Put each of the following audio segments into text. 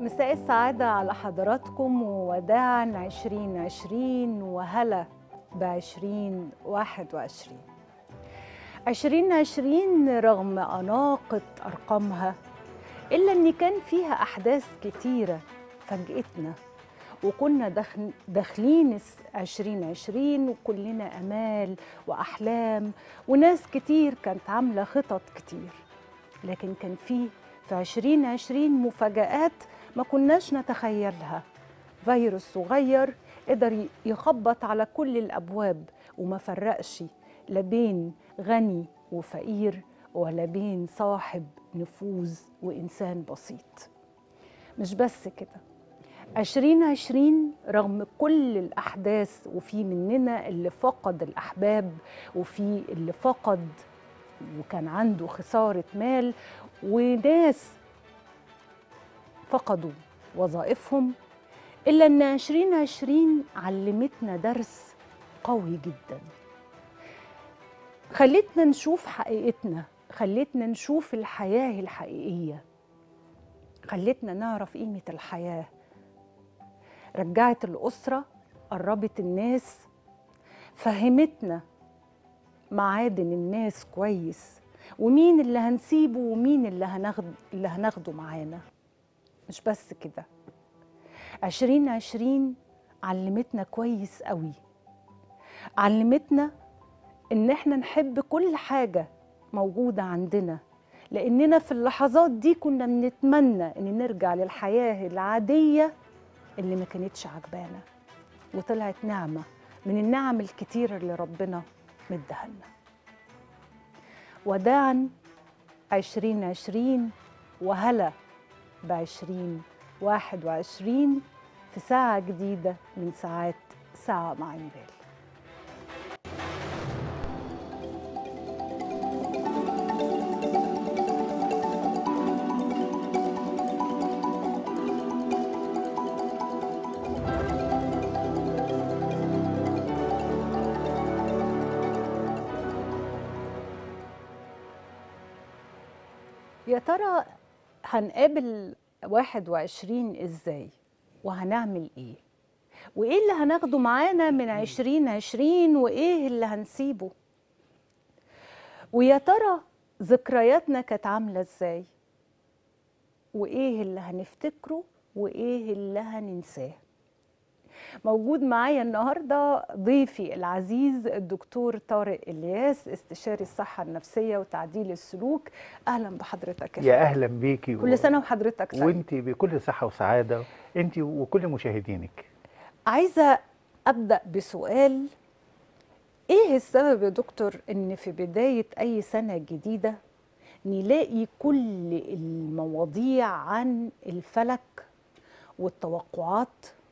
مساء السعادة على حضراتكم ووداعا 2020 وهلا ب 2021 2020 رغم أناقة أرقامها إلا أن كان فيها أحداث كتيرة فاجئتنا وكنا داخل داخلين 2020 وكلنا امال واحلام وناس كتير كانت عامله خطط كتير لكن كان في في 2020 مفاجآت ما كناش نتخيلها فيروس صغير قدر يخبط على كل الابواب وما فرقش لا بين غني وفقير ولا بين صاحب نفوذ وانسان بسيط مش بس كده 2020 رغم كل الأحداث وفي مننا اللي فقد الأحباب وفي اللي فقد وكان عنده خسارة مال وناس فقدوا وظائفهم إلا أن 2020 علمتنا درس قوي جدا خلتنا نشوف حقيقتنا خلتنا نشوف الحياة الحقيقية خلتنا نعرف قيمة الحياه رجعت الأسرة قربت الناس فهمتنا معادن الناس كويس ومين اللي هنسيبه ومين اللي هناخد اللي هناخده معانا مش بس كده عشرين عشرين علمتنا كويس قوي علمتنا ان احنا نحب كل حاجة موجودة عندنا لاننا في اللحظات دي كنا بنتمنى ان نرجع للحياة العادية اللي ما كانتش عجبانا وطلعت نعمة من النعم الكتير اللي ربنا مديها لنا وداعا عشرين عشرين وهلا بعشرين واحد وعشرين في ساعة جديدة من ساعات ساعة مع نبال يا ترى هنقابل 21 ازاي وهنعمل ايه وايه اللي هناخده معانا من 2020 وايه اللي هنسيبه ويا ترى ذكرياتنا كانت عامله ازاي وايه اللي هنفتكره وايه اللي هننساه موجود معايا النهارده ضيفي العزيز الدكتور طارق الياس استشاري الصحه النفسيه وتعديل السلوك اهلا بحضرتك يا اهلا بيكي كل سنه وحضرتك سعيد وانت بكل صحه وسعاده انت وكل مشاهدينك عايزه ابدا بسؤال ايه السبب يا دكتور ان في بدايه اي سنه جديده نلاقي كل المواضيع عن الفلك والتوقعات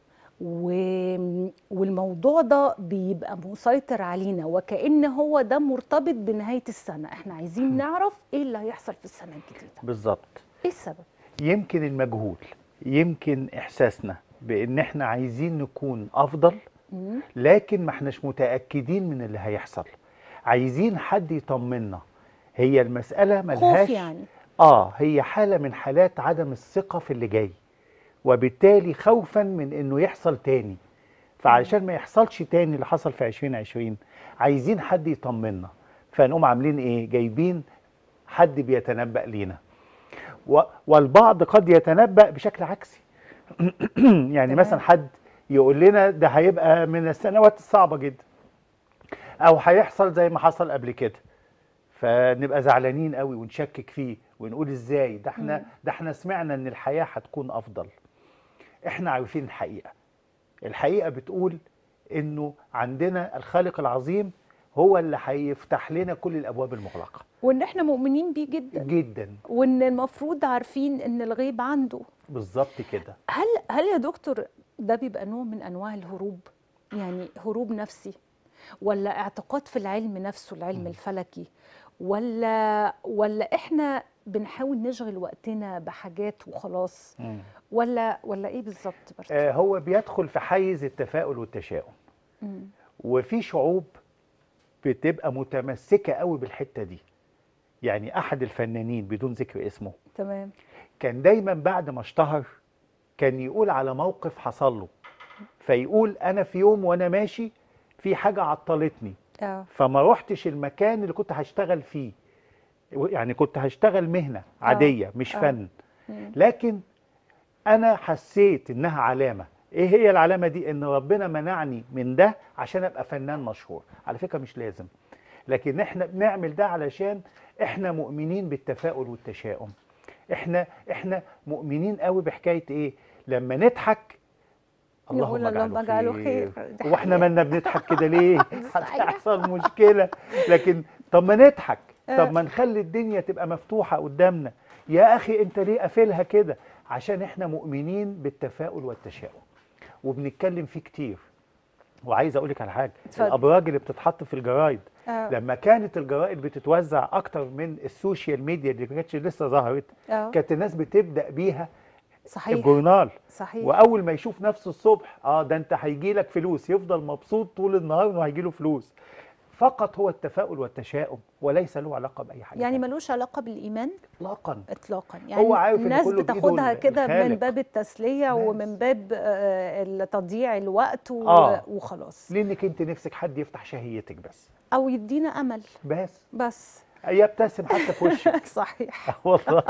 والموضوع ده بيبقى مسيطر علينا وكأن هو ده مرتبط بنهاية السنة احنا عايزين نعرف ايه اللي هيحصل في السنة الجديدة بالظبط ايه السبب يمكن المجهول يمكن احساسنا بان احنا عايزين نكون افضل مم. لكن ما احناش متاكدين من اللي هيحصل عايزين حد يطمنا هي المساله ملهاش خوف يعني اه هي حاله من حالات عدم الثقه في اللي جاي وبالتالي خوفا من انه يحصل تاني فعشان ما يحصلش تاني اللي حصل في 2020 عايزين حد يطمنا فنقوم عاملين ايه جايبين حد بيتنبأ لينا و- والبعض قد يتنبأ بشكل عكسي يعني تمام. مثلا حد يقول لنا ده هيبقى من السنوات الصعبة جدا او هيحصل زي ما حصل قبل كده فنبقى زعلانين قوي ونشكك فيه ونقول ازاي ده احنا مم. ده احنا سمعنا ان الحياة هتكون افضل احنا عارفين الحقيقة الحقيقة بتقول انه عندنا الخالق العظيم هو اللي هيفتح لنا كل الابواب المغلقة وان احنا مؤمنين بيه جدا جدا وان المفروض عارفين ان الغيب عنده بالظبط كده هل هل يا دكتور ده بيبقى نوع من انواع الهروب يعني هروب نفسي ولا اعتقاد في العلم نفسه العلم مم. الفلكي ولا ولا احنا بنحاول نشغل وقتنا بحاجات وخلاص مم. ولا ولا ايه بالظبط برضه آه هو بيدخل في حيز التفاؤل والتشاؤم مم. وفي شعوب بتبقى متمسكة قوي بالحتة دي يعني أحد الفنانين بدون ذكر اسمه تمام كان دايما بعد ما اشتهر كان يقول على موقف حصل له فيقول انا في يوم وانا ماشي في حاجه عطلتني اه فما رحتش المكان اللي كنت هشتغل فيه يعني كنت هشتغل مهنه عاديه مش آه. فن مم. لكن انا حسيت انها علامه ايه هي العلامه دي ان ربنا منعني من ده عشان ابقى فنان مشهور على فكره مش لازم لكن احنا بنعمل ده علشان احنا مؤمنين بالتفاؤل والتشاؤم احنا احنا مؤمنين قوي بحكايه ايه لما نضحك نقول اللهم اجعله خير. دي واحنا حقيقة. مالنا بنضحك كده ليه صحيح. هتحصل مشكله لكن طب ما نضحك آه. طب ما نخلي الدنيا تبقى مفتوحه قدامنا يا اخي انت ليه قافلها كده عشان احنا مؤمنين بالتفاؤل والتشاؤم وبنتكلم فيه كتير وعايز اقول لك على حاجه اتفضل. الابراج اللي بتتحط في الجرايد اه لما كانت الجرائد بتتوزع اكتر من السوشيال ميديا اللي ما كانتش لسه ظهرت اه كانت الناس بتبدا بيها صحيح الجورنال صحيح واول ما يشوف نفسه الصبح اه ده انت هيجي لك فلوس يفضل مبسوط طول النهار انه هيجي له فلوس فقط هو التفاؤل والتشاؤم وليس له علاقه باي حاجه يعني تانية. ملوش علاقه بالايمان اطلاقا اطلاقا يعني هو عارف إن الناس كله بإيده بتاخدها كده من الخالق. باب التسليه بس. ومن باب آه، تضييع الوقت و- آه. وخلاص لانك انت نفسك حد يفتح شهيتك بس او يدينا امل بس بس يبتسم حتى في وشك صحيح والله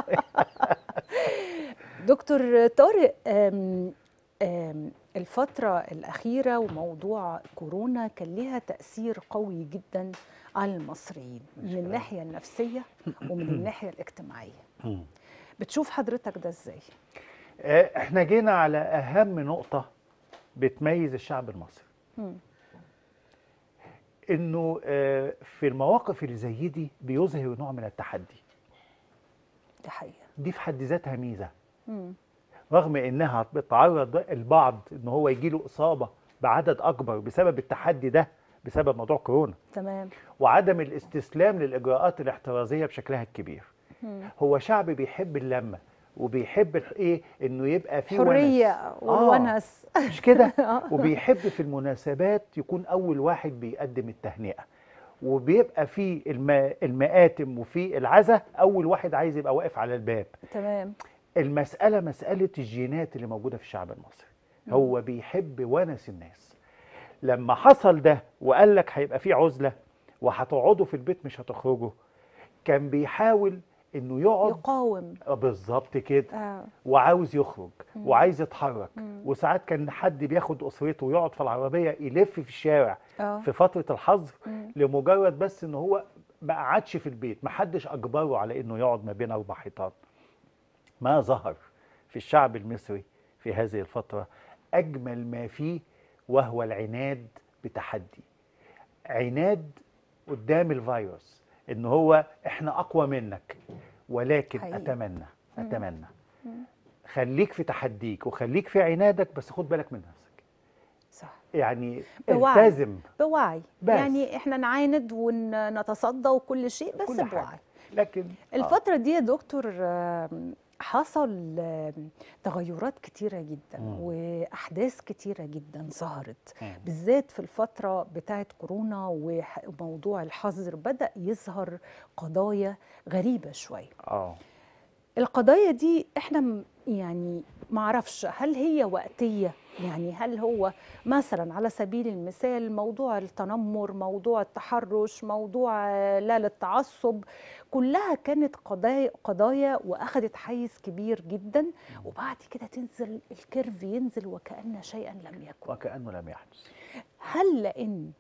دكتور طارق آم، آم، الفترة الأخيرة وموضوع كورونا كان لها تأثير قوي جدا على المصريين من مشكلة. الناحية النفسية ومن الناحية الاجتماعية بتشوف حضرتك ده ازاي؟ آه، احنا جينا على اهم نقطه بتميز الشعب المصري مم. انه آه، في المواقف اللي زي دي بيظهر نوع من التحدي دي حقيقة دي في حد ذاتها ميزه مم. رغم انها بتعرض البعض ان هو يجي له اصابه بعدد اكبر بسبب التحدي ده بسبب موضوع كورونا تمام وعدم الاستسلام للاجراءات الاحترازيه بشكلها الكبير مم. هو شعب بيحب اللمه وبيحب الح- ايه انه يبقى فيه حرية ونس. آه، والونس مش كده آه. وبيحب في المناسبات يكون اول واحد بيقدم التهنئه وبيبقى في الم... المآتم وفي العزاء اول واحد عايز يبقى واقف على الباب تمام المسألة مسألة الجينات اللي موجودة في الشعب المصري هو بيحب ونس الناس لما حصل ده وقال لك هيبقى في عزلة وهتقعدوا في البيت مش هتخرجوا كان بيحاول انه يقعد يقاوم آه بالظبط كده آه. وعاوز يخرج وعايز يتحرك مم. وساعات كان حد بياخد اسرته ويقعد في العربيه يلف في الشارع اه في فتره الحظر مم. لمجرد بس ان هو ما قعدش في البيت ما حدش اجبره على انه يقعد ما بين اربع حيطان ما ظهر في الشعب المصري في هذه الفتره اجمل ما فيه وهو العناد بتحدي عناد قدام الفيروس ان هو احنا اقوى منك ولكن حقيقي. اتمنى مم. اتمنى مم. خليك في تحديك وخليك في عنادك بس خد بالك من نفسك صح يعني بوعي. التزم بوعي بس. يعني احنا نعاند ونتصدى وكل شيء بس كل حاجة. بوعي لكن آه. الفترة دي يا دكتور آم، حصل آم، تغيرات كتيرة جدا مم. وأحداث كتيرة جدا ظهرت مم. بالذات في الفترة بتاعت كورونا وح- وموضوع الحظر بدأ يظهر قضايا غريبة شوية اه القضايا دي احنا م- يعني معرفش هل هي وقتية يعني هل هو مثلا على سبيل المثال موضوع التنمر موضوع التحرش موضوع آه، لا للتعصب كلها كانت قضايا قضايا واخدت حيز كبير جدا وبعد كده تنزل الكيرف ينزل وكأن شيئا لم يكن وكأنه لم يحدث هل لان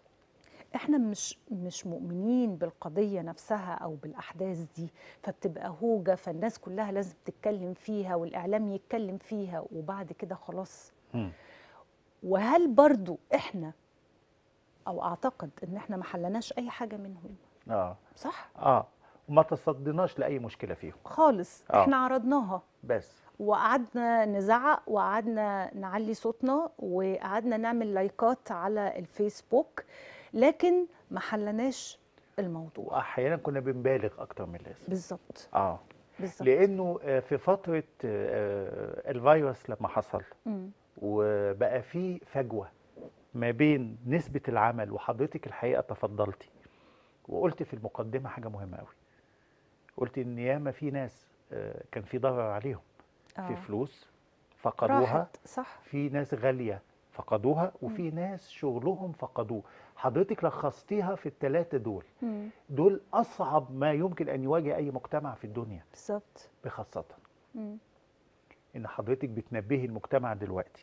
احنا مش مش مؤمنين بالقضيه نفسها او بالاحداث دي فبتبقى هوجه فالناس كلها لازم تتكلم فيها والاعلام يتكلم فيها وبعد كده خلاص مم. وهل برضو احنا او اعتقد ان احنا ما حلناش اي حاجه منهم اه صح اه وما تصدناش لاي مشكله فيهم خالص آه. احنا عرضناها بس وقعدنا نزعق وقعدنا نعلي صوتنا وقعدنا نعمل لايكات على الفيسبوك لكن ما حلناش الموضوع واحيانا كنا بنبالغ اكتر من اللازم بالظبط اه بالظبط لانه آه، في فتره آه، الفيروس لما حصل مم. وبقى في فجوه ما بين نسبه العمل وحضرتك الحقيقه تفضلتي وقلت في المقدمه حاجه مهمه قوي قلت ان ياما في ناس آه، كان في ضرر عليهم في آه. فلوس فقدوها راحت صح في ناس غاليه فقدوها وفي ناس شغلهم فقدوه حضرتك لخصتيها في الثلاثه دول مم. دول اصعب ما يمكن ان يواجه اي مجتمع في الدنيا بالظبط بخاصه مم. ان حضرتك بتنبهي المجتمع دلوقتي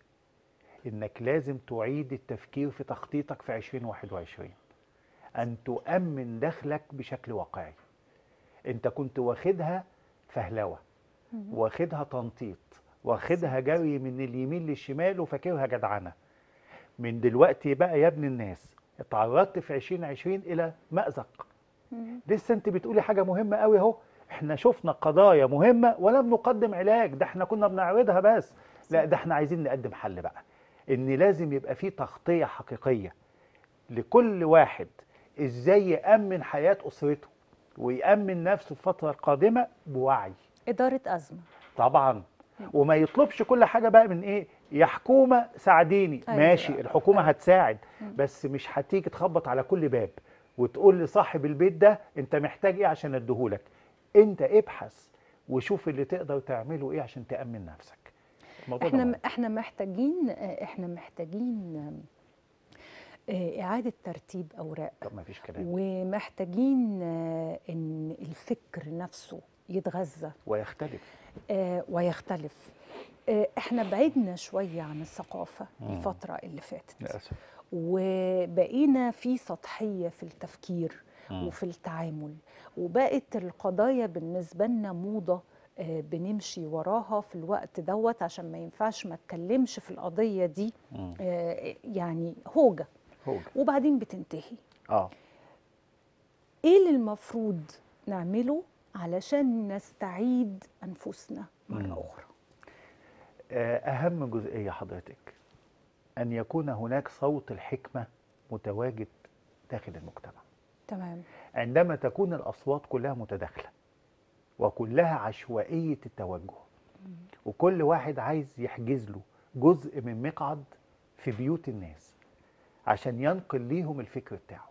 انك لازم تعيد التفكير في تخطيطك في 2021 ان تؤمن دخلك بشكل واقعي انت كنت واخدها فهلوه مم. واخدها تنطيط واخدها جري من اليمين للشمال وفاكرها جدعنه من دلوقتي بقى يا ابن الناس اتعرضت في 2020 الى مأزق مم. لسه انت بتقولي حاجه مهمه قوي اهو احنا شفنا قضايا مهمه ولم نقدم علاج ده احنا كنا بنعرضها بس لا ده احنا عايزين نقدم حل بقى ان لازم يبقى في تغطيه حقيقيه لكل واحد ازاي يامن حياه اسرته ويامن نفسه في الفتره القادمه بوعي إدارة أزمة طبعا وما يطلبش كل حاجه بقى من ايه يا حكومه ساعديني أيوة. ماشي الحكومه أيوة. هتساعد مم. بس مش هتيجي تخبط على كل باب وتقول لصاحب البيت ده انت محتاج ايه عشان اديهولك انت ابحث وشوف اللي تقدر تعمله ايه عشان تامن نفسك الموضوع ده احنا مهم. احنا محتاجين احنا محتاجين آه، إعادة ترتيب أوراق طب ما فيش كلام ومحتاجين آه، إن الفكر نفسه يتغذى ويختلف آه، ويختلف آه، احنا بعدنا شوية عن الثقافة مم. الفترة اللي فاتت للاسف وبقينا في سطحية في التفكير مم. وفي التعامل وبقت القضايا بالنسبة لنا موضة آه، بنمشي وراها في الوقت دوت عشان ما ينفعش ما اتكلمش في القضية دي مم. آه، يعني هوجة هو وبعدين بتنتهي اه ايه اللي المفروض نعمله علشان نستعيد أنفسنا مم. مرة أخرى آه، اهم جزئيه حضرتك ان يكون هناك صوت الحكمه متواجد داخل المجتمع تمام عندما تكون الأصوات كلها متداخلة وكلها عشوائية التوجه وكل واحد عايز يحجز له جزء من مقعد في بيوت الناس عشان ينقل ليهم الفكر بتاعه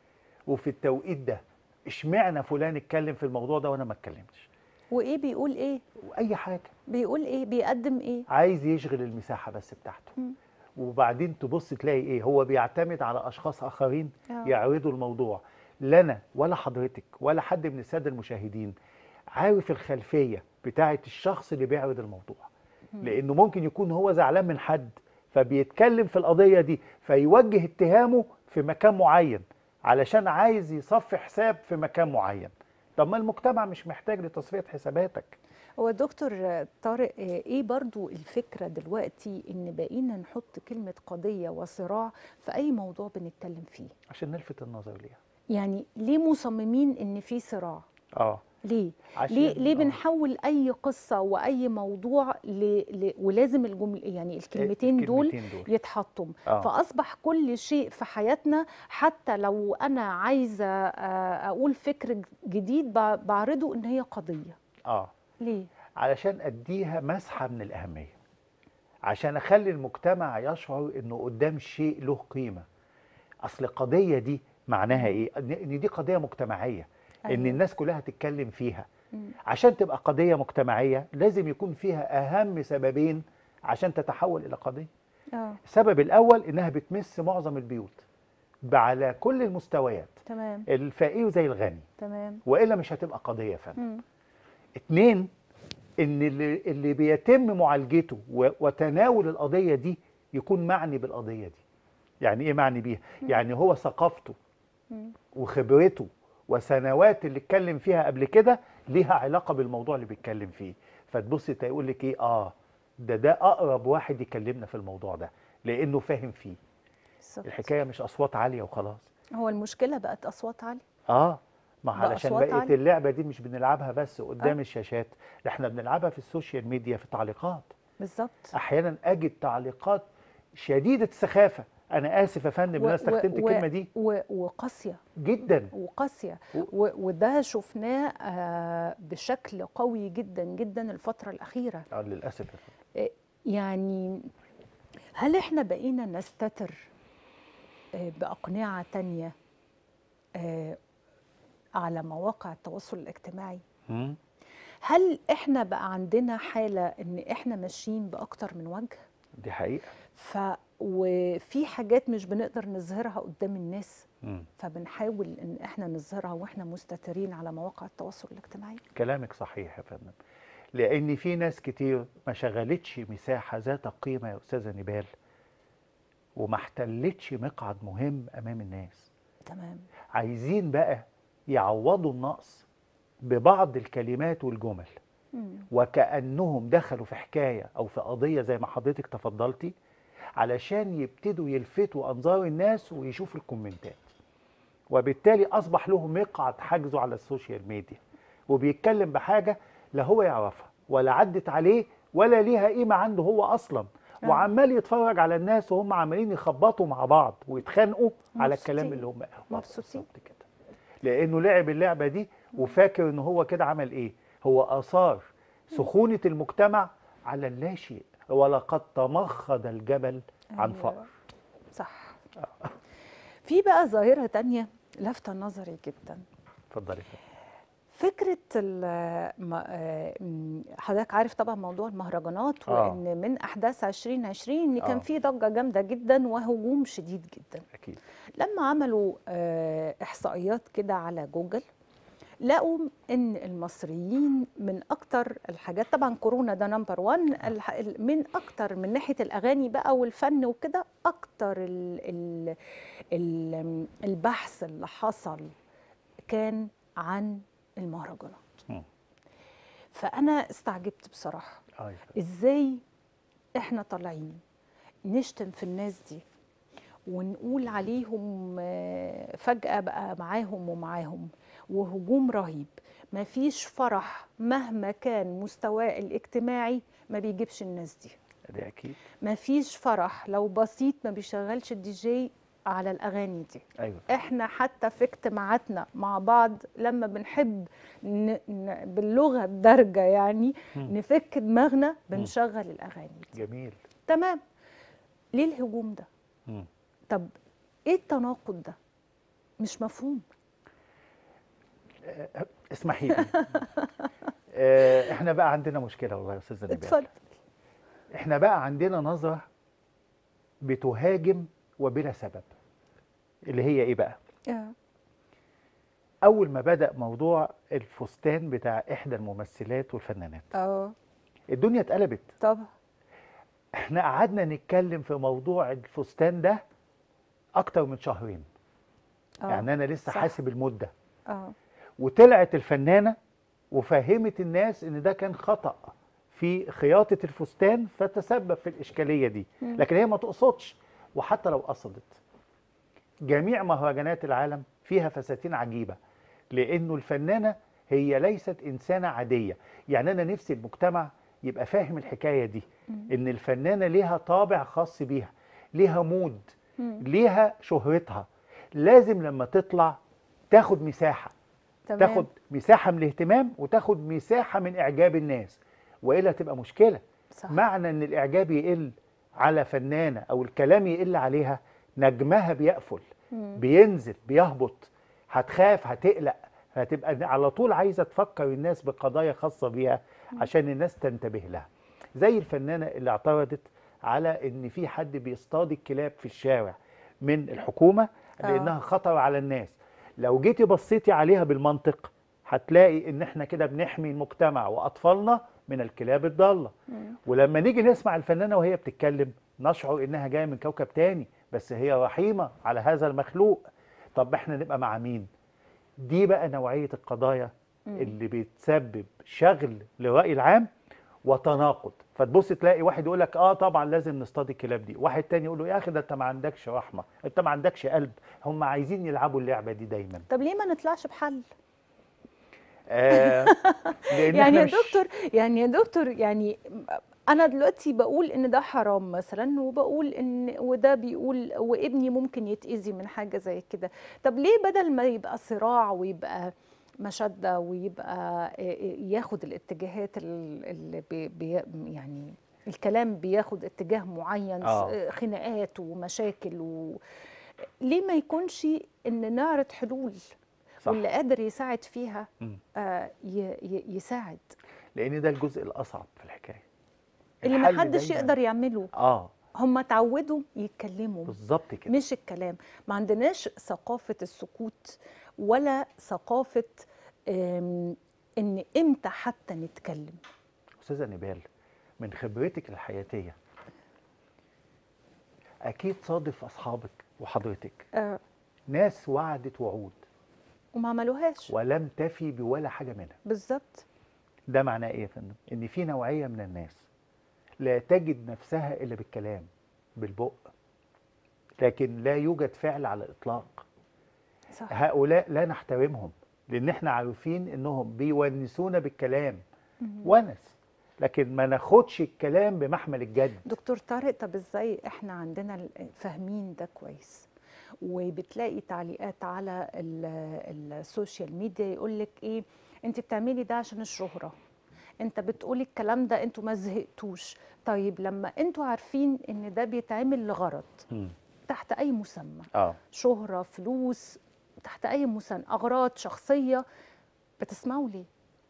وفي التوقيت ده اشمعنى فلان اتكلم في الموضوع ده وانا ما اتكلمتش وايه بيقول ايه واي حاجه بيقول ايه بيقدم ايه عايز يشغل المساحه بس بتاعته مم. وبعدين تبص تلاقي ايه هو بيعتمد على اشخاص اخرين آه. يعرضوا الموضوع لا انا ولا حضرتك ولا حد من الساده المشاهدين عارف الخلفيه بتاعه الشخص اللي بيعرض الموضوع لانه ممكن يكون هو زعلان من حد فبيتكلم في القضيه دي فيوجه اتهامه في مكان معين علشان عايز يصفي حساب في مكان معين طب ما المجتمع مش محتاج لتصفيه حساباتك هو دكتور طارق ايه برضو الفكرة دلوقتي ان بقينا نحط كلمة قضية وصراع في اي موضوع بنتكلم فيه عشان نلفت النظر ليها يعني ليه مصممين ان في صراع اه ليه عشان ليه ليه آه. بنحول اي قصة واي موضوع ل... ل... ولازم الجمل يعني الكلمتين دول الكلمتين دول يتحطوا آه. فاصبح كل شيء في حياتنا حتى لو انا عايزه آه، اقول فكر ج- جديد ب- بعرضه ان هي قضيه اه ليه علشان اديها مسحه من الاهميه عشان اخلي المجتمع يشعر انه قدام شيء له قيمه اصل القضيه دي معناها ايه ان إن دي قضيه مجتمعيه ان أيوة. الناس كلها هتتكلم فيها مم. عشان تبقى قضيه مجتمعيه لازم يكون فيها اهم سببين عشان تتحول الى قضيه اه السبب الاول انها بتمس معظم البيوت على كل المستويات تمام الفقير زي الغني تمام والا مش هتبقى قضيه فن مم. اتنين ان اللي, اللي بيتم معالجته و- وتناول القضيه دي يكون معني بالقضيه دي يعني ايه معني بيها يعني هو ثقافته مم. وخبرته وسنوات اللي اتكلم فيها قبل كده ليها علاقه بالموضوع اللي بيتكلم فيه فتبص تقول لك ايه اه ده ده اقرب واحد يكلمنا في الموضوع ده لانه فاهم فيه بالظبط. الحكايه مش اصوات عاليه وخلاص هو المشكله بقت اصوات عاليه اه ما بقى علشان أصوات بقيه عالية. اللعبه دي مش بنلعبها بس قدام آه. الشاشات ده احنا بنلعبها في السوشيال ميديا في تعليقات بالظبط احيانا اجد تعليقات شديده السخافه انا اسف يا فندم ان انا استخدمت الكلمه دي و... وقاسيه جدا وقاسيه و- و... وده شفناه آه بشكل قوي جدا جدا الفتره الاخيره آه للاسف يا فندم. يعني هل احنا بقينا نستتر آه، بأقنعة تانية آه، على مواقع التواصل الاجتماعي مم. هل احنا بقى عندنا حاله ان احنا ماشيين باكتر من وجه دي حقيقه ف وفي حاجات مش بنقدر نظهرها قدام الناس مم. فبنحاول ان احنا نظهرها واحنا مستترين على مواقع التواصل الاجتماعي كلامك صحيح يا فندم لان في ناس كتير ما شغلتش مساحه ذات قيمه يا استاذه نبال وما احتلتش مقعد مهم امام الناس تمام عايزين بقى يعوضوا النقص ببعض الكلمات والجمل مم. وكأنهم دخلوا في حكاية أو في قضية زي ما حضرتك تفضلتي علشان يبتدوا يلفتوا أنظار الناس ويشوفوا الكومنتات وبالتالي أصبح له مقعد حجزه على السوشيال ميديا وبيتكلم بحاجة لا هو يعرفها ولا عدت عليه ولا ليها قيمة عنده هو أصلا آه. وعمال يتفرج على الناس وهم عمالين يخبطوا مع بعض ويتخانقوا على الكلام مبسوطين. اللي هم مبسوطين. بالظبط كده لانه لعب اللعبه دي وفاكر ان هو كده عمل ايه هو اثار سخونه المجتمع على اللاشيء ولقد تمخض الجبل عن أيوة. فأر صح في بقى ظاهره تانية لافته نظري جدا اتفضلي فكرة ال- ما- آه، م- حضرتك عارف طبعا موضوع المهرجانات آه. وان من احداث 2020 ان كان آه. في ضجة جامدة جدا وهجوم شديد جدا اكيد لما عملوا آه، احصائيات كده على جوجل لقوا ان المصريين من اكتر الحاجات طبعا كورونا ده نمبر 1 من اكتر من ناحيه الاغاني بقى والفن وكده اكتر ال ال ال البحث اللي حصل كان عن المهرجانات مم. فانا استعجبت بصراحه اه ازاي احنا طالعين نشتم في الناس دي ونقول عليهم آه، فجأة بقى معاهم ومعاهم وهجوم رهيب مفيش فرح مهما كان مستواه الاجتماعي ما بيجيبش الناس دي دي اكيد مفيش فرح لو بسيط ما بيشغلش الدي جي على الأغاني دي ايوه احنا حتى في اجتماعاتنا مع بعض لما بنحب ن... ن... باللغه الدارجه يعني مم. نفك دماغنا بنشغل الاغاني دي جميل تمام ليه الهجوم ده مم. طب ايه التناقض ده مش مفهوم اسمحي لي آه، احنا بقى عندنا مشكله والله يا استاذه نبيل اتفضل احنا بقى عندنا نظره بتهاجم وبلا سبب اللي هي ايه بقى آه. اول ما بدا موضوع الفستان بتاع احدى الممثلات والفنانات اه الدنيا اتقلبت طبعا احنا قعدنا نتكلم في موضوع الفستان ده اكتر من شهرين آه. يعني انا لسه صح. حاسب المده اه وطلعت الفنانه وفهمت الناس ان ده كان خطا في خياطه الفستان فتسبب في الاشكاليه دي مم. لكن هي ما تقصدش وحتى لو قصدت جميع مهرجانات العالم فيها فساتين عجيبه لانه الفنانه هي ليست انسانه عاديه يعني انا نفسي المجتمع يبقى فاهم الحكايه دي مم. ان الفنانه ليها طابع خاص بيها ليها مود مم. ليها شهرتها لازم لما تطلع تاخد مساحه تمام تاخد مساحه من الاهتمام وتاخد مساحه من اعجاب الناس والا تبقى مشكله صح معنى ان الاعجاب يقل على فنانه او الكلام يقل عليها نجمها بيقفل مم. بينزل بيهبط هتخاف هتقلق هتبقى على طول عايزه تفكر الناس بقضايا خاصه بيها عشان الناس تنتبه لها زي الفنانه اللي اعترضت على ان في حد بيصطاد الكلاب في الشارع من الحكومه آه. لانها خطر على الناس لو جيتي بصيتي عليها بالمنطق هتلاقي ان احنا كده بنحمي المجتمع واطفالنا من الكلاب الضاله مم. ولما نيجي نسمع الفنانه وهي بتتكلم نشعر انها جايه من كوكب تاني بس هي رحيمه على هذا المخلوق طب احنا نبقى مع مين دي بقى نوعيه القضايا مم. اللي بتسبب شغل للراي العام وتناقض فتبص تلاقي واحد يقول لك اه طبعا لازم نصطاد الكلاب دي واحد تاني يقول له يا اخي ده انت ما عندكش رحمه انت ما عندكش قلب هم عايزين يلعبوا اللعبه دي دايما طب ليه ما نطلعش بحل آه لان يعني احنا يا مش دكتور يعني يا دكتور يعني انا دلوقتي بقول ان ده حرام مثلا وبقول ان وده بيقول وابني ممكن يتأذي من حاجه زي كده طب ليه بدل ما يبقى صراع ويبقى مشده ويبقى ياخد الاتجاهات ال- اللي بي بي يعني الكلام بياخد اتجاه معين آه. خناقات ومشاكل و ليه ما يكونش ان نعرض حلول صح واللي قادر يساعد فيها مم. آه، ي- ي- يساعد لان ده الجزء الاصعب في الحكايه اللي الحل محدش دايماً- يقدر يعمله اه هم اتعودوا يتكلموا بالظبط كده مش الكلام ما عندناش ثقافة السكوت ولا ثقافة آم، ان امتى حتى نتكلم استاذه نبال من خبرتك الحياتيه اكيد صادف اصحابك وحضرتك آه، ناس وعدت وعود وما عملوهاش ولم تفي بولا حاجه منها بالظبط ده معناه ايه يا فندم ان في نوعيه من الناس لا تجد نفسها الا بالكلام بالبق لكن لا يوجد فعل على الاطلاق صح هؤلاء لا نحترمهم لان احنا عارفين انهم بيونسونا بالكلام ونس لكن ما ناخدش الكلام بمحمل الجد دكتور طارق طب ازاي احنا عندنا ال- فاهمين ده كويس وبتلاقي تعليقات على ال- السوشيال ميديا يقول لك ايه انت بتعملي ده عشان الشهرة انت بتقولي الكلام ده انتوا ما زهقتوش طيب لما انتوا عارفين ان ده بيتعمل لغرض مم. تحت اي مسمى اه شهرة فلوس تحت أي مسمى أغراض شخصية بتسمعوا ليه؟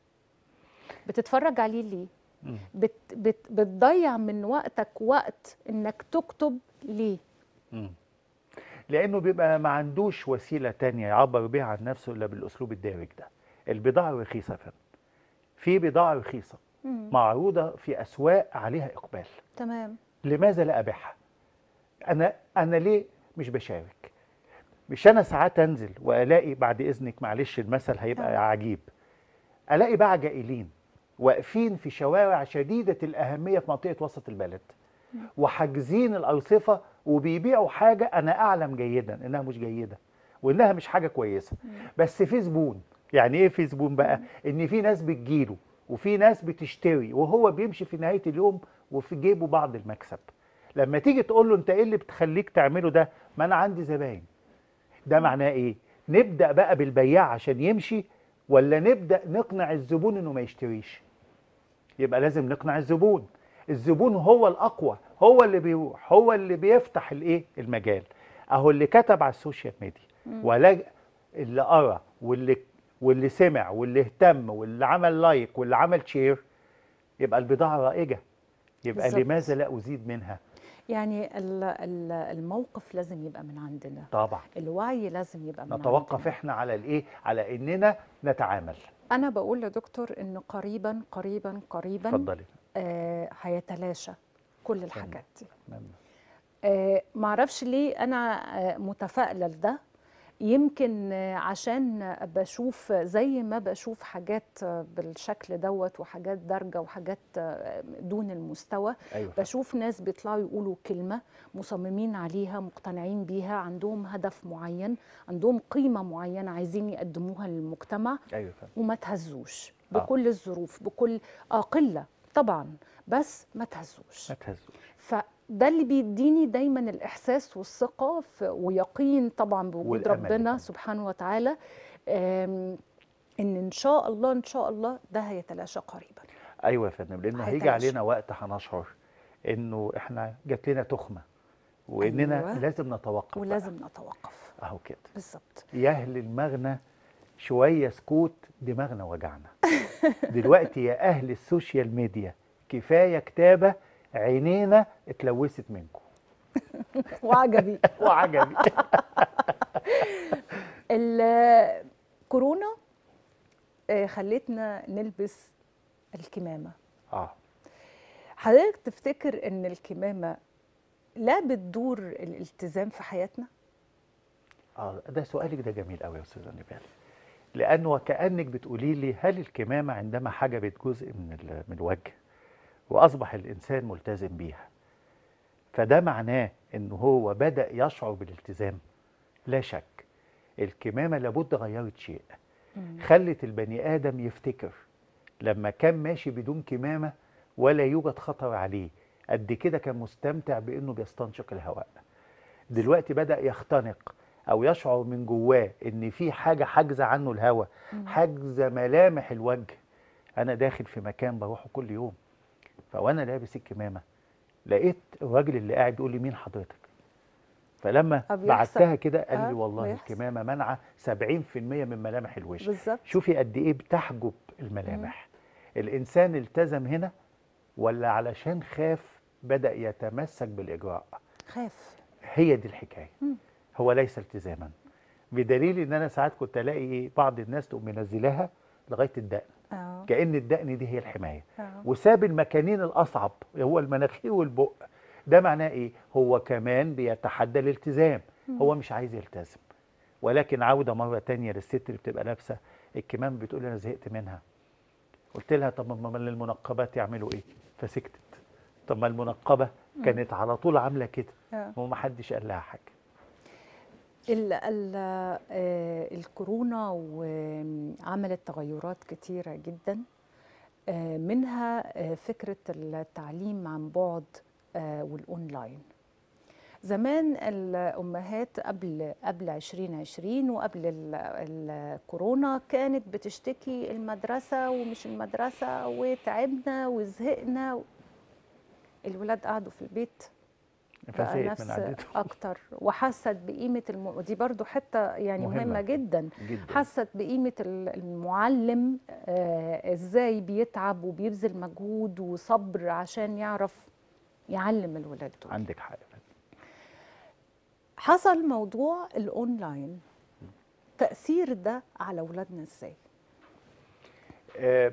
بتتفرج عليه ليه؟ مم. بت بت بتضيع من وقتك وقت إنك تكتب ليه؟ مم. لانه بيبقى ما عندوش وسيله تانية يعبر بيها عن نفسه الا بالاسلوب الدارج ده البضاعه رخيصه فعلا في بضاعه رخيصه مم. معروضه في اسواق عليها اقبال تمام لماذا لا ابيعها انا انا ليه مش بشارك مش انا ساعات انزل والاقي بعد اذنك معلش المثل هيبقى آه. عجيب الاقي بقى جائلين واقفين في شوارع شديده الاهميه في منطقه وسط البلد وحاجزين الارصفه وبيبيعوا حاجه انا اعلم جيدا انها مش جيده وانها مش حاجه كويسه بس في زبون يعني ايه في زبون بقى ان في ناس بتجيله وفي ناس بتشتري وهو بيمشي في نهايه اليوم وفي جيبه بعض المكسب لما تيجي تقول له انت ايه اللي بتخليك تعمله ده ما انا عندي زباين ده معناه ايه نبدا بقى بالبياع عشان يمشي ولا نبدا نقنع الزبون انه ما يشتريش يبقى لازم نقنع الزبون الزبون هو الاقوى هو اللي بيروح هو اللي بيفتح الايه المجال اهو اللي كتب على السوشيال ميديا ولا اللي قرا واللي واللي سمع واللي اهتم واللي عمل لايك واللي عمل شير يبقى البضاعه رائجه يبقى بالظبط. لماذا لا ازيد منها يعني ال- ال- الموقف لازم يبقى من عندنا طبعا الوعي لازم يبقى من نتوقف عندنا. احنا على الايه على اننا نتعامل أنا بقول لدكتور إن قريبا قريبا قريبا اتفضلي آه هيتلاشى كل الحاجات دي تمام. آه، معرفش ليه انا آه، متفائله لده يمكن آه، عشان بشوف زي ما بشوف حاجات آه، بالشكل دوت وحاجات دارجه وحاجات آه، دون المستوى ايوه بشوف ناس بيطلعوا يقولوا كلمه مصممين عليها مقتنعين بيها عندهم هدف معين عندهم قيمه معينه عايزين يقدموها للمجتمع ايوه فندم وما تهزوش آه. بكل الظروف بكل اه قله طبعا بس ما تهزوش ما تهزوش فده اللي بيديني دايما الاحساس والثقه في ويقين طبعا بوجود والأمل ربنا كمان. سبحانه وتعالى آم، ان ان شاء الله ان شاء الله ده هيتلاشى قريبا ايوه يا فندم لانه هيجي هيتلاشى. علينا وقت هنشعر انه احنا جات لنا تخمه واننا أيوة. لازم نتوقف بقى. ولازم نتوقف اهو كده بالظبط يا اهل المغنى شويه سكوت دماغنا وجعنا دلوقتي يا اهل السوشيال ميديا كفايه كتابه عينينا اتلوثت منكم وعجبي وعجبي الكورونا آه، خلتنا نلبس الكمامه اه حضرتك تفتكر ان الكمامه لا بتدور الالتزام في حياتنا اه ده سؤالك ده جميل قوي يا استاذه نبال لانه وكانك بتقولي لي هل الكمامه عندما حجبت جزء من ال- من الوجه واصبح الانسان ملتزم بيها فده معناه ان هو بدا يشعر بالالتزام لا شك الكمامه لابد غيرت شيء خلت البني ادم يفتكر لما كان ماشي بدون كمامه ولا يوجد خطر عليه قد كده كان مستمتع بانه بيستنشق الهواء دلوقتي بدا يختنق او يشعر من جواه ان في حاجه حاجزه عنه الهواء حاجزه ملامح الوجه انا داخل في مكان بروحه كل يوم فوانا لابس الكمامه لقيت الراجل اللي قاعد بيقول لي مين حضرتك فلما طب بعتها يحصل. كده قال آه، لي والله بيحصل. الكمامه منعه 70% من ملامح الوجه بالظبط شوفي قد ايه بتحجب الملامح الانسان التزم هنا ولا علشان خاف بدا يتمسك بالاجراء خاف هي دي الحكايه مم. هو ليس التزاما بدليل ان انا ساعات كنت الاقي إيه بعض الناس تقوم منزلاها لغايه الدقن اه كان الدقن دي هي الحمايه آه. وساب المكانين الاصعب هو المناخير والبق ده معناه ايه هو كمان بيتحدى الالتزام هو مش عايز يلتزم ولكن عوده مره تانية للست اللي بتبقى لابسه الكمام بتقول انا زهقت منها قلت لها طب ما المنقبات يعملوا ايه فسكتت طب ما المنقبه كانت على طول عامله كده آه. وما حدش قال لها حاجه ال ال آه، الكورونا وعملت تغيرات كتيرة جدا آه، منها آه، فكرة التعليم عن بعد آه، والأونلاين زمان الأمهات قبل قبل 2020 وقبل ال- الكورونا كانت بتشتكي المدرسة ومش المدرسة وتعبنا وزهقنا الولاد قعدوا في البيت بقى فزهقت من نفس قعدته اكتر وحست بقيمه الم... دي برضو حته يعني مهمة. مهمه, جدا جدا حست بقيمه ال- المعلم آه ازاي بيتعب وبيبذل مجهود وصبر عشان يعرف يعلم الولاد دول عندك حق يا فندم. حصل موضوع الاونلاين تاثير ده على اولادنا ازاي آه،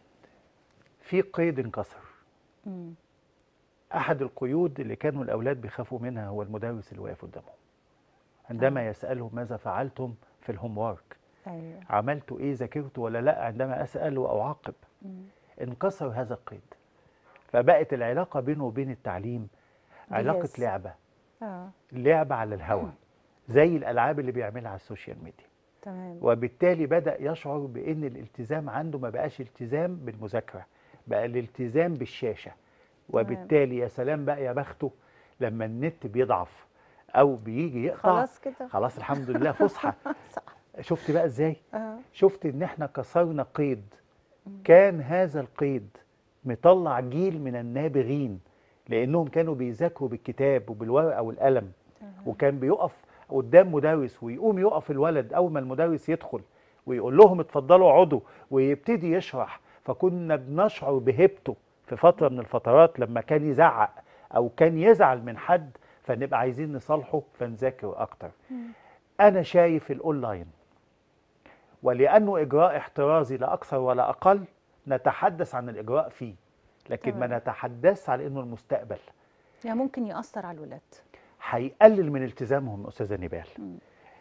في قيد انكسر مم. احد القيود اللي كانوا الاولاد بيخافوا منها هو المدرس اللي واقف قدامهم عندما يسالهم ماذا فعلتم في الهوم وورك ايوه عملتوا ايه ذاكرتوا ولا لا عندما اسال واعاقب مم. انكسر هذا القيد فبقت العلاقه بينه وبين التعليم علاقه جهاز. لعبه اه لعبه على الهوى زي الالعاب اللي بيعملها على السوشيال ميديا تمام وبالتالي بدا يشعر بان الالتزام عنده ما بقاش التزام بالمذاكره بقى الالتزام بالشاشه وبالتالي يا سلام بقى يا بخته لما النت بيضعف او بيجي يقطع خلاص كده خلاص الحمد لله فسحه صح شفت بقى ازاي اه شفت ان احنا كسرنا قيد كان هذا القيد مطلع جيل من النابغين لانهم كانوا بيذاكروا بالكتاب وبالورقه والقلم وكان بيقف قدام مدرس ويقوم يقف الولد اول ما المدرس يدخل ويقول لهم اتفضلوا اقعدوا ويبتدي يشرح فكنا بنشعر بهيبته في فتره من الفترات لما كان يزعق او كان يزعل من حد فنبقى عايزين نصالحه فنذاكر اكتر انا شايف الاونلاين ولانه اجراء احترازي لا اكثر ولا اقل نتحدث عن الاجراء فيه لكن ما تمام. نتحدث على انه المستقبل يعني ممكن ياثر على الولاد هيقلل من التزامهم استاذه نبال مم.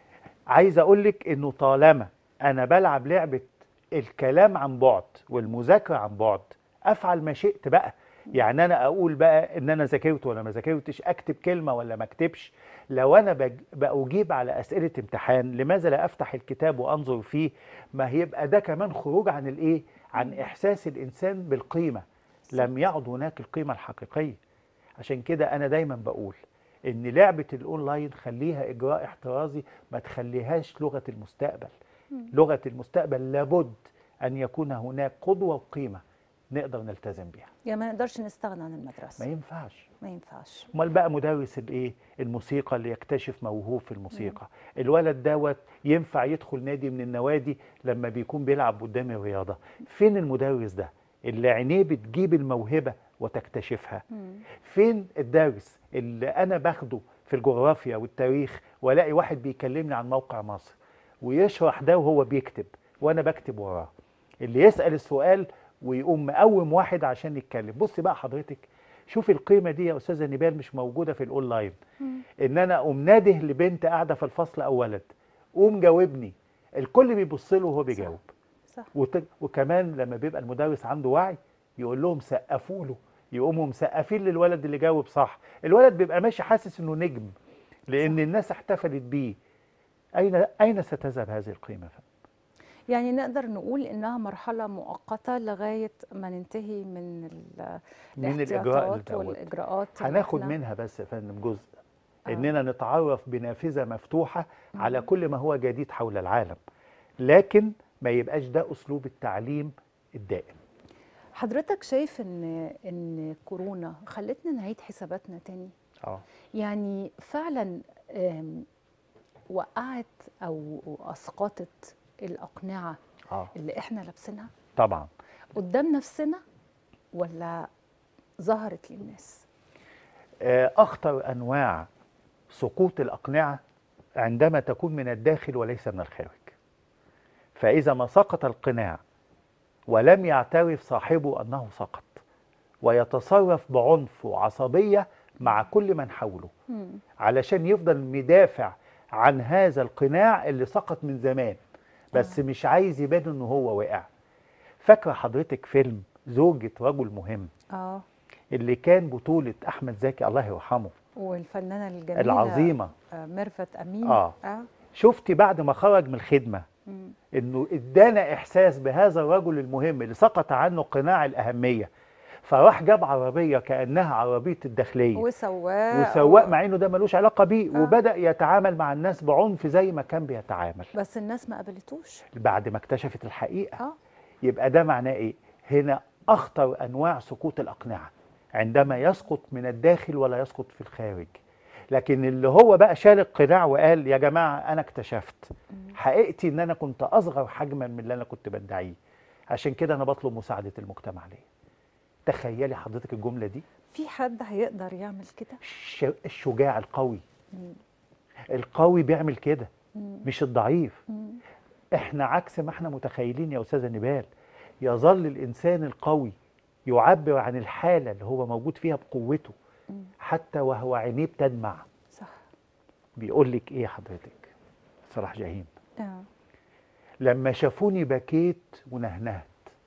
عايز اقول لك انه طالما انا بلعب لعبه الكلام عن بعد والمذاكره عن بعد افعل ما شئت بقى يعني انا اقول بقى ان انا ذاكرت ولا ما ذاكرتش اكتب كلمه ولا ما اكتبش لو انا بج- باجيب على اسئله امتحان لماذا لا افتح الكتاب وانظر فيه ما هيبقى ده كمان خروج عن الايه عن احساس الانسان بالقيمه لم يعد هناك القيمه الحقيقيه عشان كده انا دايما بقول ان لعبه الاونلاين خليها اجراء احترازي ما تخليهاش لغه المستقبل لغه المستقبل لابد ان يكون هناك قدوه وقيمه نقدر نلتزم بيها يعني ما نقدرش نستغنى عن ما المدرسه ينفعش ما ينفعش امال بقى مدرس الايه الموسيقى اللي يكتشف موهوب في الموسيقى الولد دوت ينفع يدخل نادي من النوادي لما بيكون بيلعب قدام الرياضه فين المدرس ده اللي عينيه بتجيب الموهبه وتكتشفها مم. فين الدرس اللي انا باخده في الجغرافيا والتاريخ والاقي واحد بيكلمني عن موقع مصر ويشرح ده وهو بيكتب وانا بكتب وراه اللي يسال السؤال ويقوم مقوم واحد عشان يتكلم بص بقى حضرتك شوف القيمه دي يا استاذه نبال مش موجوده في الاونلاين مم. ان انا اقوم ناده لبنت قاعده في الفصل او ولد قوم جاوبني الكل بيبص له وهو بيجاوب صح وت... وكمان لما بيبقى المدرس عنده وعي يقول لهم سقفوا له يقوموا مسقفين للولد اللي جاوب صح الولد بيبقى ماشي حاسس انه نجم لان صح. الناس احتفلت بيه اين اين ستذهب هذه القيمه فندم؟ يعني نقدر نقول انها مرحله مؤقته لغايه ما ننتهي من ال- من الاجراء اللي الاحتياطات دوت. والاجراءات اللي هناخد إحنا- منها بس يا فندم جزء آه. اننا نتعرف بنافذه مفتوحه على كل ما هو جديد حول العالم لكن ما يبقاش ده اسلوب التعليم الدائم حضرتك شايف ان ان كورونا خلتنا نعيد حساباتنا تاني اه يعني فعلا آم، وقعت او اسقطت الاقنعه اه اللي احنا لابسينها طبعا قدام نفسنا ولا ظهرت للناس آه، اخطر انواع سقوط الاقنعه عندما تكون من الداخل وليس من الخارج فاذا ما سقط القناع ولم يعترف صاحبه انه سقط ويتصرف بعنف وعصبيه مع كل من حوله مم. علشان يفضل مدافع عن هذا القناع اللي سقط من زمان بس مش عايز يبان انه هو وقع فاكره حضرتك فيلم زوجة رجل مهم اه اللي كان بطولة أحمد زكي الله يرحمه والفنانه الجميله العظيمة آه ميرفت امين آه. اه شفتي بعد ما خرج من الخدمة مم. انه ادانا احساس بهذا الرجل المهم اللي سقط عنه قناع الاهميه فراح جاب عربيه كانها عربيه الداخليه وسواق وسواق مع انه ده ملوش علاقه بيه آه. وبدا يتعامل مع الناس بعنف زي ما كان بيتعامل بس الناس ما قبلتوش بعد ما اكتشفت الحقيقه اه يبقى ده معناه ايه هنا اخطر انواع سقوط الاقنعه عندما يسقط من الداخل ولا يسقط في الخارج لكن اللي هو بقى شال القناع وقال يا جماعه انا اكتشفت حقيقتي ان انا كنت اصغر حجما من اللي انا كنت بدعيه عشان كده انا بطلب مساعده المجتمع ليه تخيلي حضرتك الجمله دي في حد هيقدر يعمل كده الش- الشجاع القوي مم. القوي بيعمل كده مم. مش الضعيف مم. احنا عكس ما احنا متخيلين يا استاذه نبال يظل الانسان القوي يعبر عن الحاله اللي هو موجود فيها بقوته مم. حتى وهو عينيه بتدمع صح بيقول لك ايه حضرتك صلاح جاهين اه لما شافوني بكيت ونهنهت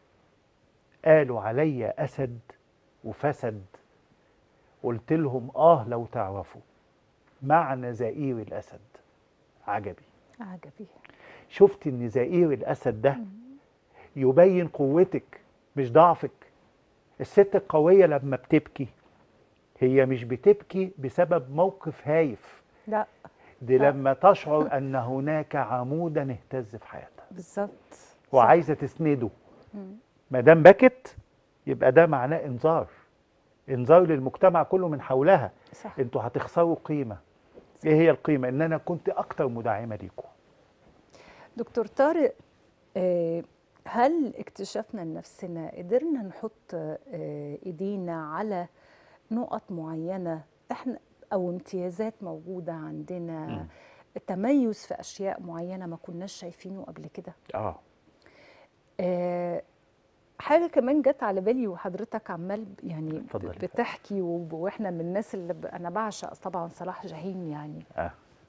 قالوا علي اسد وفسد قلت لهم اه لو تعرفوا معنى زئير الاسد عجبي عجبي شفت ان زئير الاسد ده يبين قوتك مش ضعفك الست القويه لما بتبكي هي مش بتبكي بسبب موقف هايف لا دي لا. لما تشعر ان هناك عمودا اهتز في حياتها بالظبط صح. وعايزه تسنده مم. ما دام بكت يبقى ده معناه انذار انذار للمجتمع كله من حولها صح انتوا هتخسروا قيمه ايه هي القيمه ان انا كنت اكتر مدعمه ليكم دكتور طارق آه، هل اكتشافنا لنفسنا قدرنا نحط آه، ايدينا على نقط معينه احنا او امتيازات موجوده عندنا مم. تميز في اشياء معينه ما كناش شايفينه قبل كده اه آه، حاجه كمان جت على بالي وحضرتك عمال ب- يعني ب- اتفضلي. بتحكي وب- واحنا من الناس اللي ب... انا بعشق طبعا صلاح جاهين يعني اه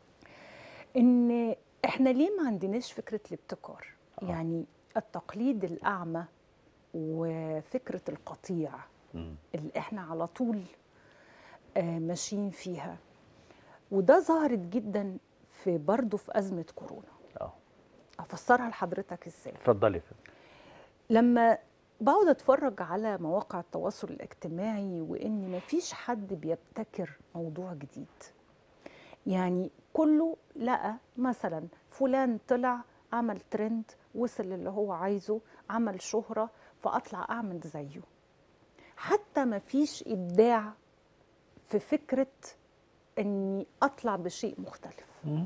ان احنا ليه ما عندناش فكره الابتكار آه. يعني التقليد الاعمى وفكره القطيع مم. اللي احنا على طول آه، ماشيين فيها وده ظهرت جدا في برضه في ازمه كورونا اه افسرها لحضرتك ازاي اتفضلي لما بقعد اتفرج على مواقع التواصل الاجتماعي وان مفيش حد بيبتكر موضوع جديد يعني كله لقى مثلا فلان طلع عمل ترند وصل اللي هو عايزه عمل شهرة فأطلع أعمل زيه حتى مفيش إبداع في فكرة أني أطلع بشيء مختلف مم.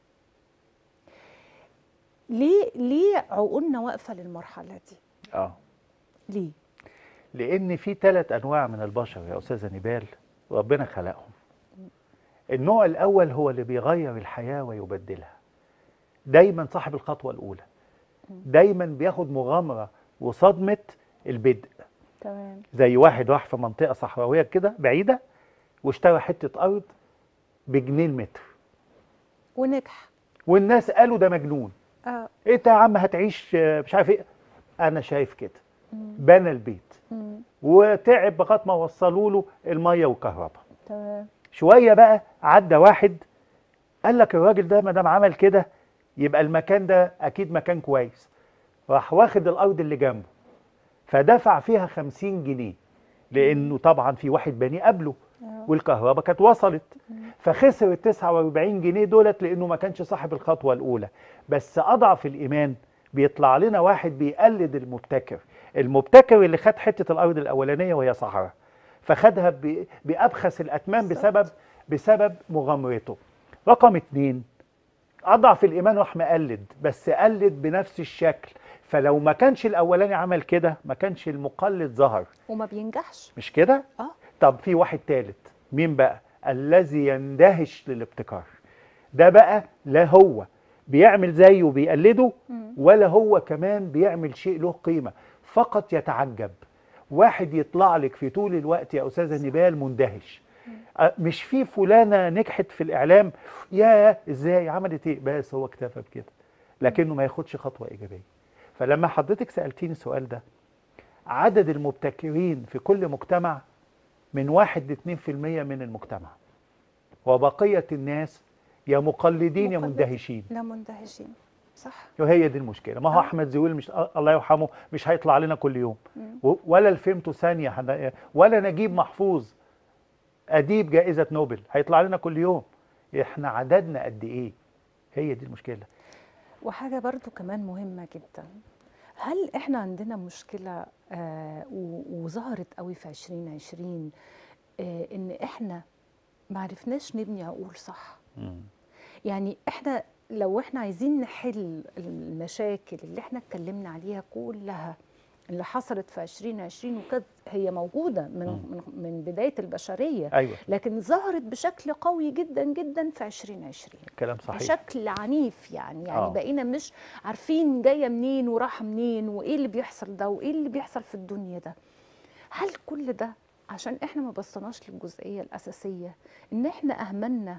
ليه ليه عقولنا واقفة للمرحلة دي اه ليه لان في ثلاث انواع من البشر يا استاذه نبال ربنا خلقهم النوع الاول هو اللي بيغير الحياه ويبدلها دايما صاحب الخطوه الاولى دايما بياخد مغامره وصدمه البدء تمام زي واحد راح في منطقه صحراويه كده بعيده واشترى حته ارض بجنيه المتر ونجح والناس قالوا ده مجنون اه ايه ده يا عم هتعيش آه، مش عارف ايه انا شايف كده مم. بنى البيت مم. وتعب لغايه ما وصلوا له الميه والكهرباء تمام شويه بقى عدى واحد قال لك الراجل ده ما دام عمل كده يبقى المكان ده اكيد مكان كويس راح واخد الارض اللي جنبه فدفع فيها خمسين جنيه لانه طبعا في واحد بني قبله آه. والكهرباء كانت وصلت فخسر ال 49 جنيه دولت لانه ما كانش صاحب الخطوه الاولى بس اضعف الايمان بيطلع لنا واحد بيقلد المبتكر المبتكر اللي خد حته الارض الاولانيه وهي صحراء فخدها ب- بابخس الاثمان بالظبط. بسبب بسبب مغامرته رقم اتنين اضعف الايمان راح مقلد بس قلد بنفس الشكل فلو ما كانش الاولاني عمل كده ما كانش المقلد ظهر وما بينجحش مش كده اه طب في واحد تالت مين بقى الذي يندهش للابتكار ده بقى لا هو بيعمل زيه وبيقلده مم. ولا هو كمان بيعمل شيء له قيمة فقط يتعجب واحد يطلع لك في طول الوقت يا أستاذة نبال مندهش أه، مش في فلانة نجحت في الإعلام يا إزاي عملت إيه بس هو اكتفى بكده لكنه ما ياخدش خطوة إيجابية فلما حضرتك سألتيني السؤال ده عدد المبتكرين في كل مجتمع من واحد ل 2% من المجتمع وبقية الناس يا مقلدين يا مقلدين. مندهشين لا مندهشين صح وهي دي المشكله ما هو آه. احمد زويل مش الله يرحمه مش هيطلع لنا كل يوم مم. و- ولا الفيمتو ثانيه هن- ولا نجيب محفوظ اديب جائزه نوبل هيطلع لنا كل يوم احنا عددنا قد ايه هي دي المشكله وحاجة برضو كمان مهمة جدا هل احنا عندنا مشكلة آه و- وظهرت قوي في 2020 آه ان احنا معرفناش نبني عقول صح يعني احنا لو احنا عايزين نحل المشاكل اللي احنا اتكلمنا عليها كلها اللي حصلت في 2020 وكانت هي موجودة من, من, من بداية البشرية ايوه لكن ظهرت بشكل قوي جدا جدا في 2020 كلام صحيح بشكل عنيف يعني يعني آه. بقينا مش عارفين جايه منين ورايحه منين وايه اللي بيحصل ده وايه اللي بيحصل في الدنيا ده هل كل ده عشان احنا ما بصيناش للجزئيه الاساسيه ان احنا اهملنا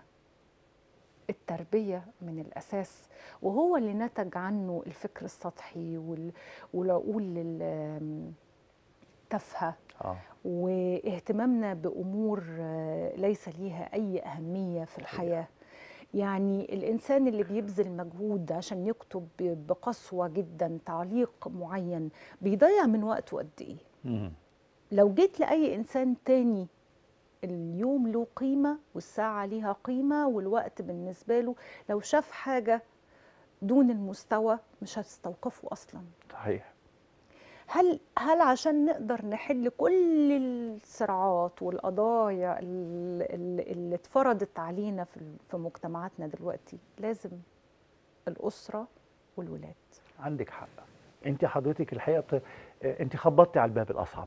التربيه من الاساس وهو اللي نتج عنه الفكر السطحي وال- والعقول ال- تافهه اه واهتمامنا بامور آه، ليس ليها اي اهميه في الحياه يعني الانسان اللي بيبذل مجهود عشان يكتب ب- بقسوه جدا تعليق معين بيضيع من وقته قد ايه مم. لو جيت لاي انسان تاني اليوم له قيمه والساعه ليها قيمه والوقت بالنسبه له لو شاف حاجه دون المستوى مش هتستوقفه اصلا صحيح هل هل عشان نقدر نحل كل الصراعات والقضايا ال- ال- اللي اتفرضت علينا في ال- في مجتمعاتنا دلوقتي لازم الأسرة والولاد عندك حق انت حضرتك الحقيقه بت... انت خبطتي على الباب الاصعب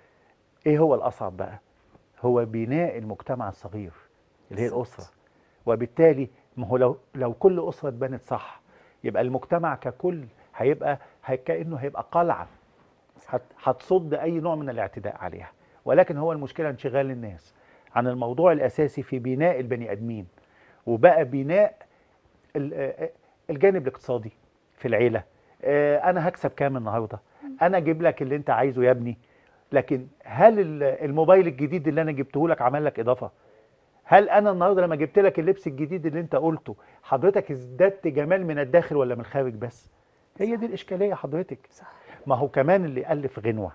ايه هو الاصعب بقى هو بناء المجتمع الصغير اللي هي بالظبط. الاسره وبالتالي ما هو لو لو كل اسره اتبنت صح يبقى المجتمع ككل هيبقى هي كانه هيبقى قلعه هت- هتصد اي نوع من الاعتداء عليها ولكن هو المشكله انشغال الناس عن الموضوع الاساسي في بناء البني ادمين وبقى بناء ال- آه، الجانب الاقتصادي في العيله آه، انا هكسب كام النهارده انا اجيب لك اللي انت عايزه يا ابني لكن هل ال- الموبايل الجديد اللي انا جبته لك عمل لك اضافه هل انا النهارده لما جبت لك اللبس الجديد اللي انت قلته حضرتك ازددت جمال من الداخل ولا من الخارج بس هي دي الاشكاليه حضرتك صح ما هو كمان اللي ألف غنوة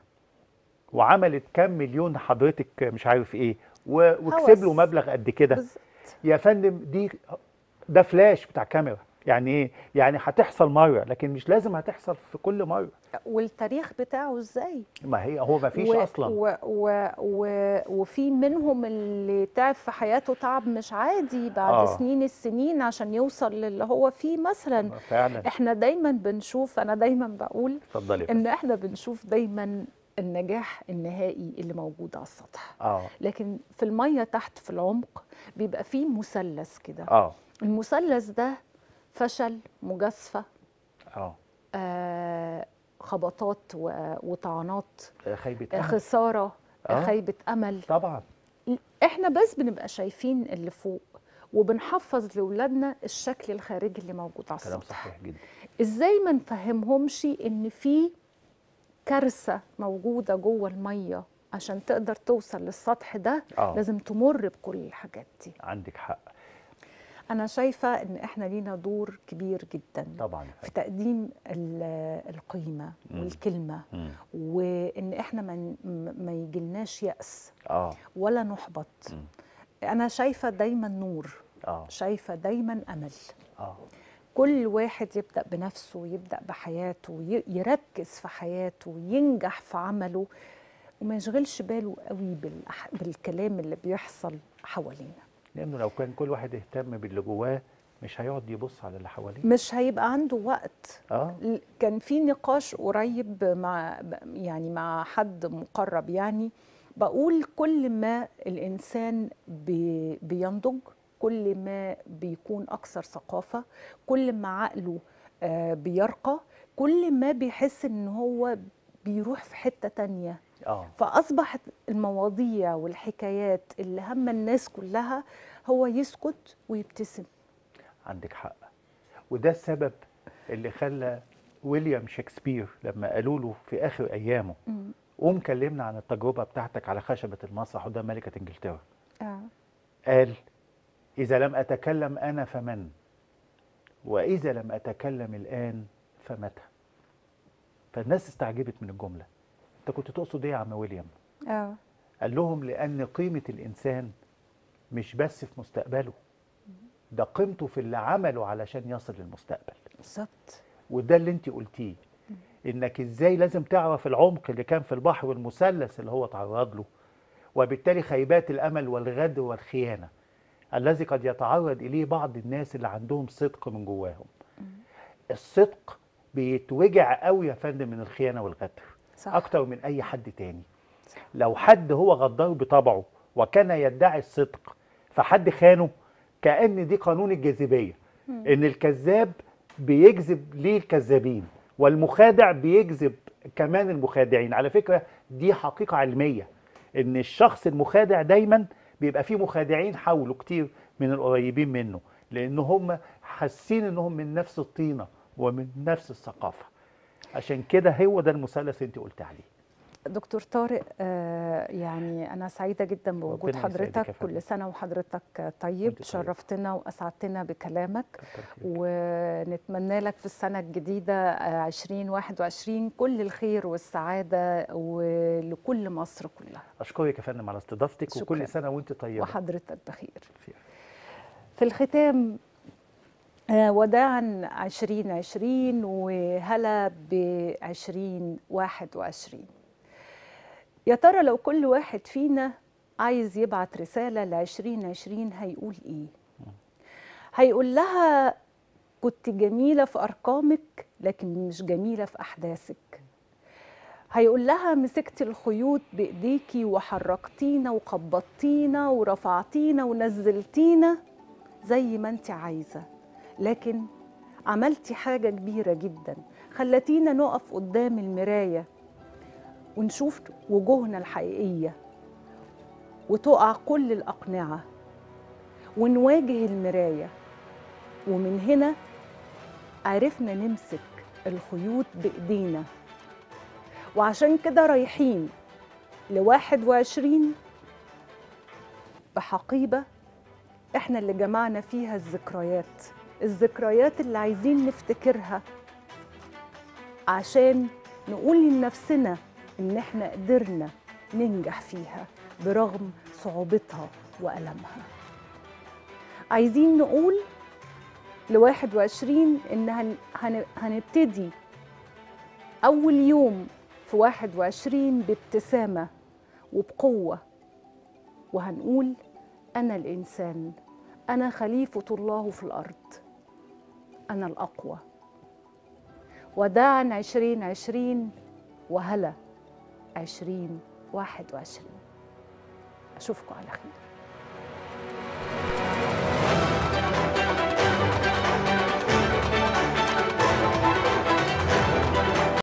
وعملت كام مليون حضرتك مش عارف ايه و- وكسب له هوس. مبلغ قد كده بالظبط يا فندم دي ده فلاش بتاع كاميرا يعني ايه يعني هتحصل مره لكن مش لازم هتحصل في كل مره والتاريخ بتاعه ازاي ما هي هو ما فيش و- اصلا و و و وفي منهم اللي تعب في حياته تعب مش عادي بعد آه. سنين السنين عشان يوصل للي هو فيه مثلا فعلا احنا دايما بنشوف انا دايما بقول اتفضلي ان احنا بنشوف دايما النجاح النهائي اللي موجود على السطح اه لكن في المية تحت في العمق بيبقى فيه مثلث كده اه المثلث ده فشل مجازفة اه آه خبطات و- وطعنات خيبه آه، أمل. خسارة آه. آه. خيبة أمل طبعا احنا بس بنبقى شايفين اللي فوق وبنحفظ لأولادنا الشكل الخارجي اللي موجود على كلام السطح صحيح جدا ازاي ما نفهمهمش ان في كارثه موجوده جوه الميه عشان تقدر توصل للسطح ده اه لازم تمر بكل الحاجات دي عندك حق انا شايفه ان احنا لينا دور كبير جدا طبعا في تقديم ال- القيمه مم. والكلمه مم. وان احنا ما ن- ما يجيلناش يأس اه ولا نحبط مم. انا شايفه دايما نور اه شايفه دايما امل اه كل واحد يبدأ بنفسه يبدأ بحياته ي- يركز في حياته ينجح في عمله وما يشغلش باله قوي بالأح- بالكلام اللي بيحصل حوالينا لانه لو كان كل واحد اهتم باللي جواه مش هيقعد يبص على اللي حواليه مش هيبقى عنده وقت اه ل- كان في نقاش قريب مع ب- يعني مع حد مقرب يعني بقول كل ما الإنسان بي بينضج كل ما بيكون أكثر ثقافة كل ما عقله آه، بيرقى كل ما بيحس إن هو بيروح في حتة تانية اه فأصبحت المواضيع والحكايات اللي هم الناس كلها هو يسكت ويبتسم عندك حق وده السبب اللي خلى ويليام شكسبير لما قالوا له في اخر ايامه مم. قوم كلمنا عن التجربه بتاعتك على خشبه المسرح وده ملكه انجلترا آه. قال اذا لم اتكلم انا فمن واذا لم اتكلم الان فمتى فالناس استعجبت من الجمله انت كنت تقصد ايه يا عم ويليام آه. قال لهم لأن قيمة الإنسان مش بس في مستقبله ده قيمته في اللي عمله علشان يصل للمستقبل بالظبط وده اللي انت قلتيه انك ازاي لازم تعرف العمق اللي كان في البحر والمثلث اللي هو تعرض له وبالتالي خيبات الامل والغدر والخيانه الذي قد يتعرض اليه بعض الناس اللي عندهم صدق من جواهم الصدق بيتوجع قوي يا فندم من الخيانه والغدر صح اكتر من اي حد تاني لو حد هو غدار بطبعه وكان يدعي الصدق فحد خانه كأن دي قانون الجاذبية ان الكذاب بيجذب ليه الكذابين والمخادع بيجذب كمان المخادعين على فكرة دي حقيقة علمية ان الشخص المخادع دايما بيبقى فيه مخادعين حوله كتير من القريبين منه لان هم حاسين انهم من نفس الطينة ومن نفس الثقافة عشان كده هو ده المثلث اللي انت قلت عليه دكتور طارق آه، يعني أنا سعيدة جدا بوجود ربنا يسعدك حضرتك يا فندم. كل سنة وحضرتك طيب وأنت طيب. شرفتنا وأسعدتنا بكلامك كتر خيرك. ونتمنى لك في السنة الجديدة آه، 2021 كل الخير والسعادة ولكل مصر كلها اشكرك يا فندم على استضافتك شكراً. وكل سنه وانت طيبه وحضرتك بخير خير. في الختام آه، وداعا 2020 وهلا ب 2021 يا ترى لو كل واحد فينا عايز يبعت رسالة ل 2020 هيقول ايه؟ هيقول لها كنت جميلة في أرقامك لكن مش جميلة في أحداثك هيقول لها مسكت الخيوط بإيديكي وحركتينا وقبضتينا ورفعتينا ونزلتينا زي ما انت عايزة لكن عملتي حاجة كبيرة جدا خلتينا نقف قدام المراية ونشوف وجوهنا الحقيقية وتقع كل الأقنعة ونواجه المراية ومن هنا عرفنا نمسك الخيوط بإيدينا وعشان كده رايحين لواحد وعشرين بحقيبة احنا اللي جمعنا فيها الذكريات الذكريات اللي عايزين نفتكرها عشان نقول لنفسنا ان احنا قدرنا ننجح فيها برغم صعوبتها وألمها عايزين نقول لواحد وعشرين ان هن هن هنبتدي أول يوم في واحد وعشرين بابتسامة وبقوة وهنقول أنا الإنسان أنا خليفة الله في الأرض أنا الأقوى وداعا عشرين عشرين وهلا عشرين واحد وعشرين أشوفكم على خير